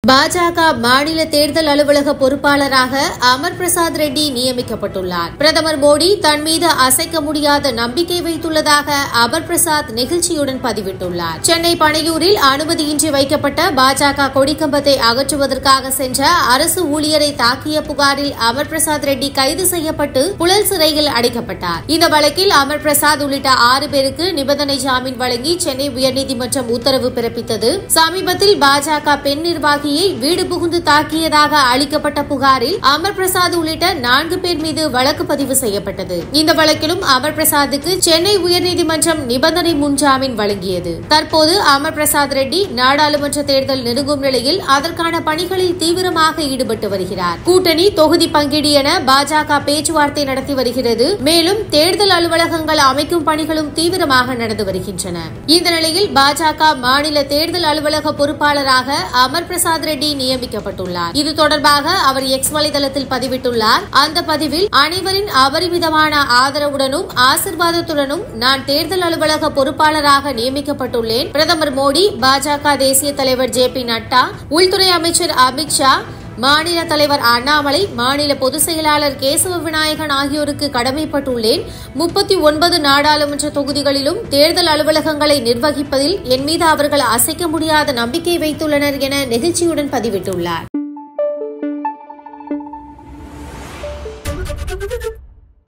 பாஜக மாநில தேர்தல் அலுவலக பொறுப்பாளராக அமர் பிரசாத் ரெட்டி நியமிக்கப்பட்டுள்ளார் பிரதமர் மோடி தன் மீது அசைக்க முடியாத நம்பிக்கை வைத்துள்ளதாக அமர் பிரசாத் நெகிழ்ச்சியுடன் பதிவிட்டுள்ளார் சென்னை பனையூரில் அனுமதியின்றி வைக்கப்பட்ட பாஜக கொடிக்கம்பத்தை அகற்றுவதற்காக சென்ற அரசு ஊழியரை தாக்கிய புகாரில் அமர் பிரசாத் ரெட்டி கைது செய்யப்பட்டு புழல் சிறையில் அடைக்கப்பட்டார் இந்த வழக்கில் அமர் பிரசாத் உள்ளிட்ட ஆறு பேருக்கு நிபந்தனை ஜாமீன் வழங்கி சென்னை உயர்நீதிமன்றம் உத்தரவு பிறப்பித்தது சமீபத்தில் பாஜக பெண் நிர்வாகியை வீடு புகுந்து தாக்கியதாக அளிக்கப்பட்ட புகாரில் அமர் பிரசாத் உள்ளிட்ட நான்கு பேர் மீது வழக்கு பதிவு செய்யப்பட்டது இந்த வழக்கிலும் அமர் பிரசாத்துக்கு சென்னை உயர்நீதிமன்றம் நிபந்தனை முன்ஜாமீன் வழங்கியது தற்போது அமர் பிரசாத் ரெட்டி நாடாளுமன்ற தேர்தல் நெருங்கும் நிலையில் அதற்கான பணிகளில் தீவிரமாக ஈடுபட்டு வருகிறார் கூட்டணி தொகுதி பங்கீடு என பாஜக பேச்சுவார்த்தை நடத்தி வருகிறது மேலும் தேர்தல் அலுவலகங்கள் அமைக்கும் பணிகளும் தீவிரமாக நடந்து வருகின்றன இந்த நிலையில் பாஜக மாநில தேர்தல் அலுவலக பொறுப்பாளராக அமர் பிரசாத் ரெட்டி நியமிக்கப்பட்டுள்ளார் இது தொடர்பாக அவர் எக்ஸ் வலைதளத்தில் பதிவிட்டுள்ளார் அந்த பதிவில் அனைவரின் அபரிமிதமான ஆதரவுடனும் ஆசிர்வாதத்துடனும் நான் தேர்தல் அலுவலக பொறுப்பாளராக நியமிக்கப்பட்டுள்ளேன் பிரதமர் மோடி பாஜக தேசிய தலைவர் ஜே பி நட்டா உள்துறை அமைச்சர் அமித்ஷா மாநில தலைவர் அண்ணாமலை மாநில பொதுச் செயலாளர் கேசவ விநாயகன் ஆகியோருக்கு கடமைப்பட்டுள்ளேன் முப்பத்தி ஒன்பது நாடாளுமன்ற தொகுதிகளிலும் தேர்தல் அலுவலகங்களை நிர்வகிப்பதில் என் மீது அவர்கள் அசைக்க முடியாத நம்பிக்கை வைத்துள்ளனர் என நெகிழ்ச்சியுடன் பதிவிட்டுள்ளார்